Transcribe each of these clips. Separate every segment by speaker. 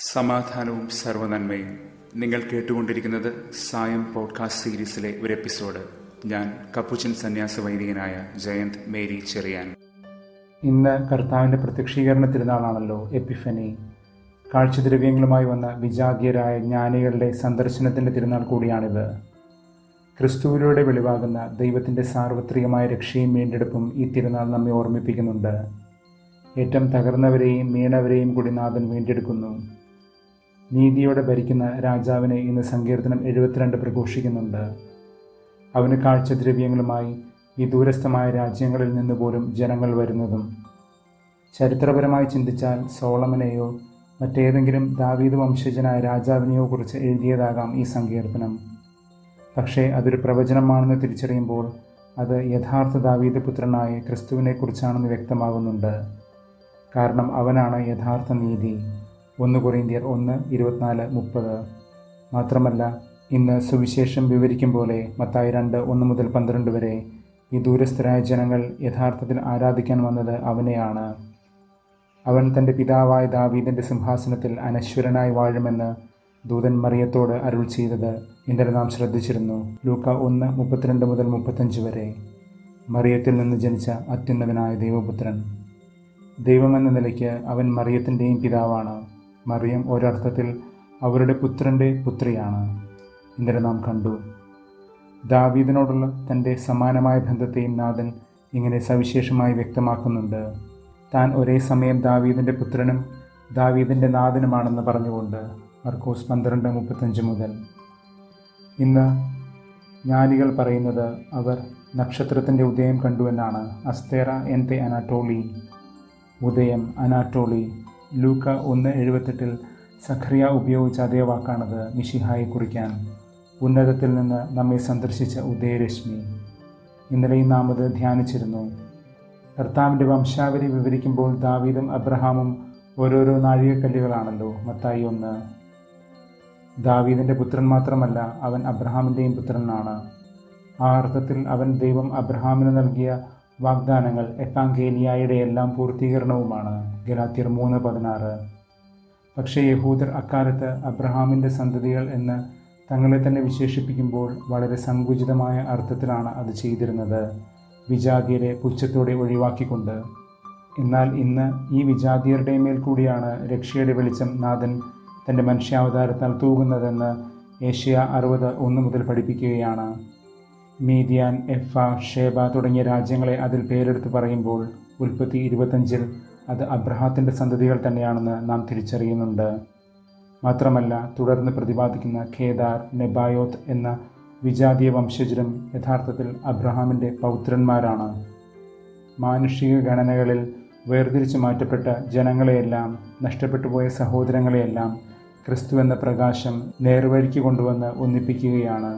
Speaker 1: സമാധാനവും സർവനന്മയും നിങ്ങൾ കേട്ടുകൊണ്ടിരിക്കുന്നത് സായം പോഡ്കാസ്റ്റ് സീരീസിലെ ഒരു എപ്പിസോഡ് ഞാൻ കപ്പുച്ചൻ സന്യാസ വൈദികനായ ജയന്ത് മേരി ചെറിയാൻ
Speaker 2: ഇന്ന് കർത്താവിൻ്റെ പ്രത്യക്ഷീകരണ തിരുനാളാണല്ലോ എപ്പിഫനി കാഴ്ചദ്രവ്യങ്ങളുമായി വന്ന വിജാതീയരായ ജ്ഞാനികളുടെ സന്ദർശനത്തിൻ്റെ തിരുനാൾ കൂടിയാണിത് ക്രിസ്തുവിലൂടെ വെളിവാകുന്ന ദൈവത്തിൻ്റെ സാർവത്രികമായ രക്ഷയും വീണ്ടെടുപ്പും ഈ തിരുനാൾ നമ്മെ ഓർമ്മിപ്പിക്കുന്നുണ്ട് ഏറ്റവും തകർന്നവരെയും മീണവരെയും കൂടി നാഥൻ വീണ്ടെടുക്കുന്നു നീതിയോടെ ഭരിക്കുന്ന രാജാവിനെ ഇന്ന് സങ്കീർത്തനം എഴുപത്തിരണ്ട് പ്രഘോഷിക്കുന്നുണ്ട് അവന് കാഴ്ചദ്രവ്യങ്ങളുമായി ഈ ദൂരസ്ഥമായ രാജ്യങ്ങളിൽ നിന്ന് പോലും ജനങ്ങൾ വരുന്നതും ചരിത്രപരമായി ചിന്തിച്ചാൽ സോളമനെയോ മറ്റേതെങ്കിലും ദാവീദ് വംശജനായ രാജാവിനെയോ കുറിച്ച് എഴുതിയതാകാം ഈ സങ്കീർത്തനം പക്ഷേ അതൊരു പ്രവചനമാണെന്ന് തിരിച്ചറിയുമ്പോൾ അത് യഥാർത്ഥ ദാവീദ് പുത്രനായ ക്രിസ്തുവിനെക്കുറിച്ചാണെന്ന് വ്യക്തമാകുന്നുണ്ട് കാരണം അവനാണ് യഥാർത്ഥ നീതി ഒന്ന് കൊറിന്തിയർ ഒന്ന് ഇരുപത്തിനാല് മുപ്പത് മാത്രമല്ല ഇന്ന് സുവിശേഷം വിവരിക്കും പോലെ മത്തായി രണ്ട് ഒന്ന് മുതൽ പന്ത്രണ്ട് വരെ ഈ ദൂരസ്ഥരായ ജനങ്ങൾ യഥാർത്ഥത്തിൽ ആരാധിക്കാൻ വന്നത് അവനെയാണ് അവൻ തൻ്റെ പിതാവായ ദാവീദിൻ്റെ സിംഹാസനത്തിൽ അനശ്വരനായി വാഴുമെന്ന് ദൂതൻ മറിയത്തോട് അരുൾ ചെയ്തത് ഇന്നലെ നാം ശ്രദ്ധിച്ചിരുന്നു ലൂക്ക ഒന്ന് മുപ്പത്തിരണ്ട് മുതൽ മുപ്പത്തഞ്ച് വരെ മറിയത്തിൽ നിന്ന് ജനിച്ച അത്യുന്നതനായ ദൈവപുത്രൻ ദൈവമെന്ന നിലയ്ക്ക് അവൻ മറിയത്തിൻ്റെയും പിതാവാണ് മറിയം ഒരർത്ഥത്തിൽ അവരുടെ പുത്രൻ്റെ പുത്രിയാണ് ഇന്നലെ നാം കണ്ടു ദാവീദിനോടുള്ള തൻ്റെ സമാനമായ ബന്ധത്തെയും നാഥൻ ഇങ്ങനെ സവിശേഷമായി വ്യക്തമാക്കുന്നുണ്ട് താൻ ഒരേ സമയം ദാവീദിൻ്റെ പുത്രനും ദാവീദിൻ്റെ നാഥനുമാണെന്ന് പറഞ്ഞുകൊണ്ട് മർക്കോസ് പന്ത്രണ്ട് മുപ്പത്തഞ്ച് മുതൽ ഇന്ന് ജ്ഞാനികൾ പറയുന്നത് അവർ നക്ഷത്രത്തിൻ്റെ ഉദയം കണ്ടുവെന്നാണ് അസ്തേറ എൻതെ അനാറ്റോളി ഉദയം അനാറ്റോളി ലൂക്ക ഒന്ന് എഴുപത്തെട്ടിൽ സഖറിയ ഉപയോഗിച്ച അതേ വാക്കാണത് മിഷിഹായെ കുറിക്കാൻ ഉന്നതത്തിൽ നിന്ന് നമ്മെ സന്ദർശിച്ച ഉദയരശ്മി ഇന്നലെയും നാം അത് ധ്യാനിച്ചിരുന്നു കർത്താവിൻ്റെ വംശാവലി വിവരിക്കുമ്പോൾ ദാവീദും അബ്രഹാമും ഓരോരോ നാഴികക്കല്ലുകളാണല്ലോ മത്തായി ഒന്ന് ദാവീദിൻ്റെ പുത്രൻ മാത്രമല്ല അവൻ അബ്രഹാമിൻ്റെയും പുത്രനാണ് ആ അർത്ഥത്തിൽ അവൻ ദൈവം അബ്രഹാമിന് നൽകിയ വാഗ്ദാനങ്ങൾ എപ്പാങ്കേലിയായുടെ എല്ലാം പൂർത്തീകരണവുമാണ് ഗലാത്തിയർ മൂന്ന് പതിനാറ് പക്ഷേ യഹൂദർ അക്കാലത്ത് അബ്രഹാമിൻ്റെ സന്തതികൾ എന്ന് തങ്ങളെ തന്നെ വിശേഷിപ്പിക്കുമ്പോൾ വളരെ സങ്കുചിതമായ അർത്ഥത്തിലാണ് അത് ചെയ്തിരുന്നത് വിജാതിയരെ പുച്ഛത്തോടെ ഒഴിവാക്കിക്കൊണ്ട് എന്നാൽ ഇന്ന് ഈ വിജാതിയരുടെ മേൽ കൂടിയാണ് രക്ഷയുടെ വെളിച്ചം നാഥൻ തൻ്റെ മനുഷ്യാവതാരത്താൽ തൂകുന്നതെന്ന് ഏഷ്യ അറുപത് ഒന്ന് മുതൽ പഠിപ്പിക്കുകയാണ് മീഡിയാൻ എഫ ഷേബ തുടങ്ങിയ രാജ്യങ്ങളെ അതിൽ പേരെടുത്ത് പറയുമ്പോൾ ഉൽപ്പത്തി ഇരുപത്തഞ്ചിൽ അത് അബ്രഹാത്തിൻ്റെ സന്തതികൾ തന്നെയാണെന്ന് നാം തിരിച്ചറിയുന്നുണ്ട് മാത്രമല്ല തുടർന്ന് പ്രതിപാദിക്കുന്ന ഖേദാർ നെബായോത്ത് എന്ന വിജാതീയ വംശജരും യഥാർത്ഥത്തിൽ അബ്രഹാമിൻ്റെ പൗത്രന്മാരാണ് മാനുഷിക ഗണനകളിൽ വേർതിരിച്ചു മാറ്റപ്പെട്ട ജനങ്ങളെയെല്ലാം നഷ്ടപ്പെട്ടുപോയ സഹോദരങ്ങളെയെല്ലാം ക്രിസ്തു എന്ന പ്രകാശം നേർവഴിക്ക് കൊണ്ടുവന്ന് ഒന്നിപ്പിക്കുകയാണ്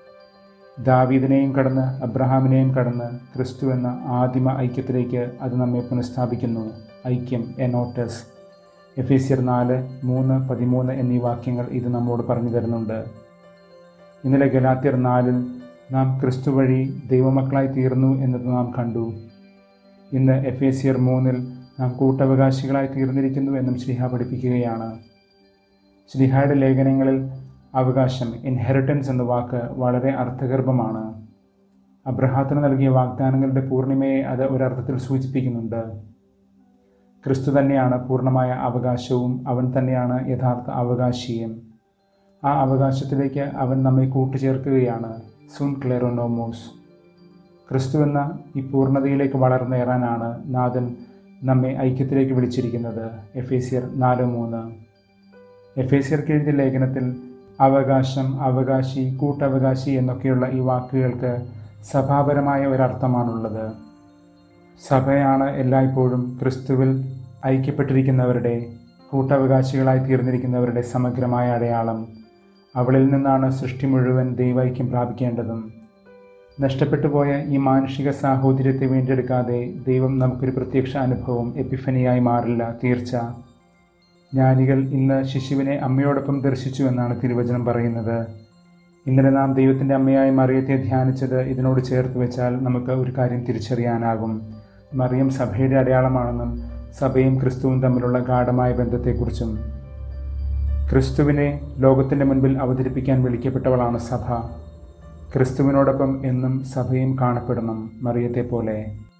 Speaker 2: ദാവീദിനെയും കടന്ന് അബ്രഹാമിനെയും കടന്ന് ക്രിസ്തു എന്ന ആദിമ ഐക്യത്തിലേക്ക് അത് നമ്മെ പുനഃസ്ഥാപിക്കുന്നു ഐക്യം എനോട്ടസ് എഫീസിയർ നാല് മൂന്ന് പതിമൂന്ന് എന്നീ വാക്യങ്ങൾ ഇത് നമ്മോട് പറഞ്ഞു തരുന്നുണ്ട് ഇന്നലെ ഗലാത്തിയർ നാലിൽ നാം ക്രിസ്തു വഴി ദൈവമക്കളായി തീർന്നു എന്നത് നാം കണ്ടു ഇന്ന് എഫേസിയർ മൂന്നിൽ നാം കൂട്ടവകാശികളായി തീർന്നിരിക്കുന്നു എന്നും ശ്രീഹ പഠിപ്പിക്കുകയാണ് ശ്രീഹയുടെ ലേഖനങ്ങളിൽ അവകാശം ഇൻഹെറിറ്റൻസ് എന്ന വാക്ക് വളരെ അർത്ഥഗർഭമാണ് അബ്രഹാത്തിന് നൽകിയ വാഗ്ദാനങ്ങളുടെ പൂർണിമയെ അത് ഒരർത്ഥത്തിൽ സൂചിപ്പിക്കുന്നുണ്ട് ക്രിസ്തു തന്നെയാണ് പൂർണ്ണമായ അവകാശവും അവൻ തന്നെയാണ് യഥാർത്ഥ അവകാശിയും ആ അവകാശത്തിലേക്ക് അവൻ നമ്മെ കൂട്ടുചേർക്കുകയാണ് സുൻ ക്ലെറോനോമോസ് ക്രിസ്തു എന്ന ഈ പൂർണ്ണതയിലേക്ക് വളർന്നേറാനാണ് നാഥൻ നമ്മെ ഐക്യത്തിലേക്ക് വിളിച്ചിരിക്കുന്നത് എഫേസിയർ നാല് മൂന്ന് എഫേസിയർക്ക് എഴുതിയ ലേഖനത്തിൽ അവകാശം അവകാശി കൂട്ടവകാശി എന്നൊക്കെയുള്ള ഈ വാക്കുകൾക്ക് സഭാപരമായ ഒരർത്ഥമാണുള്ളത് സഭയാണ് എല്ലായ്പ്പോഴും ക്രിസ്തുവിൽ ഐക്യപ്പെട്ടിരിക്കുന്നവരുടെ കൂട്ടവകാശികളായി തീർന്നിരിക്കുന്നവരുടെ സമഗ്രമായ അടയാളം അവളിൽ നിന്നാണ് സൃഷ്ടി മുഴുവൻ ദൈവൈക്യം പ്രാപിക്കേണ്ടതും നഷ്ടപ്പെട്ടു പോയ ഈ മാനുഷിക സാഹോദര്യത്തെ വീണ്ടെടുക്കാതെ ദൈവം നമുക്കൊരു പ്രത്യക്ഷ അനുഭവം എപ്പിഫനിയായി മാറില്ല തീർച്ച ജ്ഞാനികൾ ഇന്ന് ശിശുവിനെ അമ്മയോടൊപ്പം ദർശിച്ചു എന്നാണ് തിരുവചനം പറയുന്നത് ഇന്നലെ നാം ദൈവത്തിൻ്റെ അമ്മയായി മറിയത്തെ ധ്യാനിച്ചത് ഇതിനോട് ചേർത്ത് വെച്ചാൽ നമുക്ക് ഒരു കാര്യം തിരിച്ചറിയാനാകും മറിയം സഭയുടെ അടയാളമാണെന്നും സഭയും ക്രിസ്തുവും തമ്മിലുള്ള ഗാഠമായ ബന്ധത്തെക്കുറിച്ചും ക്രിസ്തുവിനെ ലോകത്തിൻ്റെ മുൻപിൽ അവതരിപ്പിക്കാൻ വിളിക്കപ്പെട്ടവളാണ് സഭ ക്രിസ്തുവിനോടൊപ്പം എന്നും സഭയും കാണപ്പെടണം മറിയത്തെ പോലെ